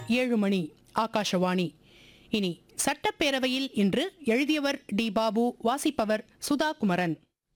ஏழு மணி ஆகாஷவாணி இனி சட்டப்பேரவையில் இன்று எழுதியவர் டி பாபு வாசிப்பவர் சுதா குமரன்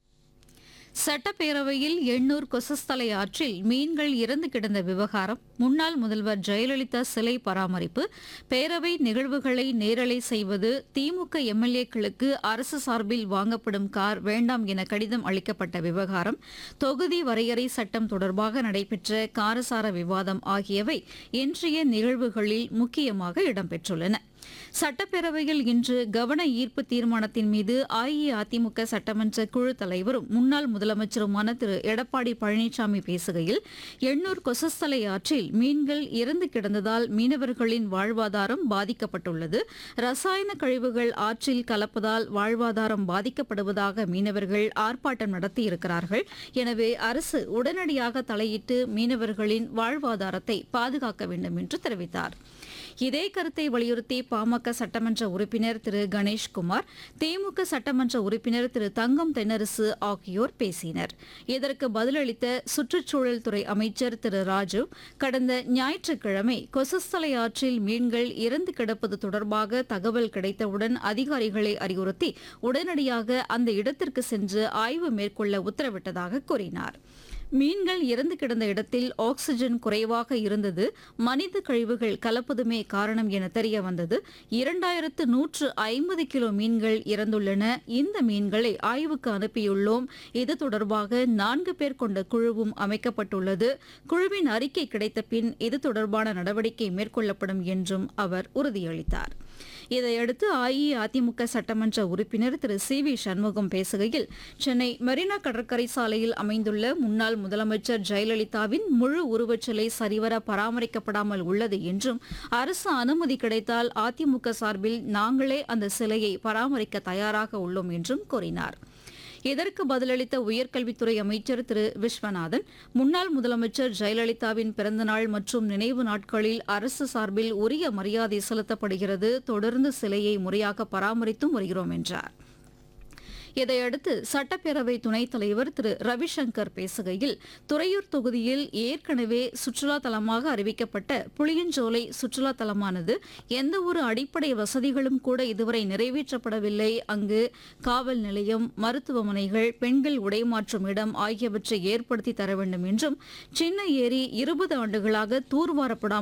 சட்டப்பேரவையில் எண்ணூர் கொசஸ்தலை ஆற்றில் மீன்கள் இறந்து கிடந்த விவகாரம் முன்னாள் முதல்வர் ஜெயலலிதா சிலை பராமரிப்பு பேரவை நிகழ்வுகளை நேரலை செய்வது திமுக எம்எல்ஏக்களுக்கு அரசு சார்பில் வாங்கப்படும் கார் வேண்டாம் என கடிதம் அளிக்கப்பட்ட விவகாரம் தொகுதி வரையறை சட்டம் தொடர்பாக நடைபெற்ற காரசார விவாதம் ஆகியவை இன்றைய நிகழ்வுகளில் முக்கியமாக இடம்பெற்றுள்ளன சட்டப்பேரவையில் இன்று கவன ஈர்ப்பு தீர்மானத்தின் மீது அஇஅதிமுக சட்டமன்ற குழு தலைவரும் முன்னாள் முதலமைச்சருமான திரு எடப்பாடி பழனிசாமி பேசுகையில் எண்ணூர் கொசஸ்தலை ஆற்றில் மீன்கள் இறந்து கிடந்ததால் மீனவர்களின் வாழ்வாதாரம் பாதிக்கப்பட்டுள்ளது ரசாயன கழிவுகள் ஆற்றில் கலப்பதால் வாழ்வாதாரம் பாதிக்கப்படுவதாக மீனவர்கள் ஆர்ப்பாட்டம் நடத்தியிருக்கிறார்கள் எனவே அரசு உடனடியாக தலையிட்டு மீனவர்களின் வாழ்வாதாரத்தை பாதுகாக்க வேண்டும் என்று தெரிவித்தார் இதே கருத்தை வலியுறுத்தி பாமக சட்டமன்ற உறுப்பினர் திரு கணேஷ்குமார் திமுக சட்டமன்ற உறுப்பினர் திரு தங்கம் தென்னரசு ஆகியோர் பேசினர் இதற்கு பதிலளித்த சுற்றுச்சூழல் துறை அமைச்சர் திரு ராஜு கடந்த ஞாயிற்றுக்கிழமை கொசஸ்தலை ஆற்றில் மீன்கள் இறந்து கிடப்பது தொடர்பாக தகவல் கிடைத்தவுடன் அதிகாரிகளை அறிவுறுத்தி உடனடியாக அந்த இடத்திற்கு சென்று ஆய்வு மேற்கொள்ள உத்தரவிட்டதாக கூறினார் மீன்கள் இறந்து கிடந்த இடத்தில் ஆக்ஸிஜன் குறைவாக இருந்தது மனித கழிவுகள் கலப்பதுமே காரணம் என தெரிய வந்தது இரண்டாயிரத்து நூற்று ஐம்பது கிலோ மீன்கள் இறந்துள்ளன இந்த மீன்களை ஆய்வுக்கு அனுப்பியுள்ளோம் இது தொடர்பாக நான்கு பேர் கொண்ட குழுவும் அமைக்கப்பட்டுள்ளது குழுவின் அறிக்கை கிடைத்த பின் இது தொடர்பான நடவடிக்கை மேற்கொள்ளப்படும் என்றும் அவர் உறுதியளித்தார் இதையடுத்து அஇஅதிமுக சட்டமன்ற உறுப்பினர் திரு சி வி சண்முகம் பேசுகையில் சென்னை மெரினா கடற்கரை சாலையில் அமைந்துள்ள முன்னாள் முதலமைச்சர் ஜெயலலிதாவின் முழு உருவச்சிலை சரிவர பராமரிக்கப்படாமல் உள்ளது என்றும் அரசு அனுமதி கிடைத்தால் அதிமுக சார்பில் நாங்களே அந்த சிலையை பராமரிக்க தயாராக உள்ளோம் என்றும் கூறினார் இதற்கு பதிலளித்த உயர்கல்வித்துறை அமைச்சர் திரு விஸ்வநாதன் முன்னாள் முதலமைச்சர் ஜெயலலிதாவின் பிறந்தநாள் மற்றும் நினைவு நாட்களில் அரசு சார்பில் உரிய மரியாதை செலுத்தப்படுகிறது தொடர்ந்து சிலையை முறையாக பராமரித்தும் வருகிறோம் என்றார் இதையடுத்து சட்டப்பேரவை துணைத் தலைவர் திரு ரவிசங்கர் பேசுகையில் துறையூர் தொகுதியில் ஏற்கனவே சுற்றுலா தலமாக அறிவிக்கப்பட்ட புளியஞ்சோலை சுற்றுலா தலமானது எந்த ஒரு அடிப்படை வசதிகளும் கூட இதுவரை நிறைவேற்றப்படவில்லை அங்கு காவல் நிலையம் மருத்துவமனைகள் பெண்கள் உடைமாற்றும் இடம் ஆகியவற்றை ஏற்படுத்தி தர வேண்டும் என்றும் சின்ன ஏரி இருபது ஆண்டுகளாக தூர்வாரப்படாமல்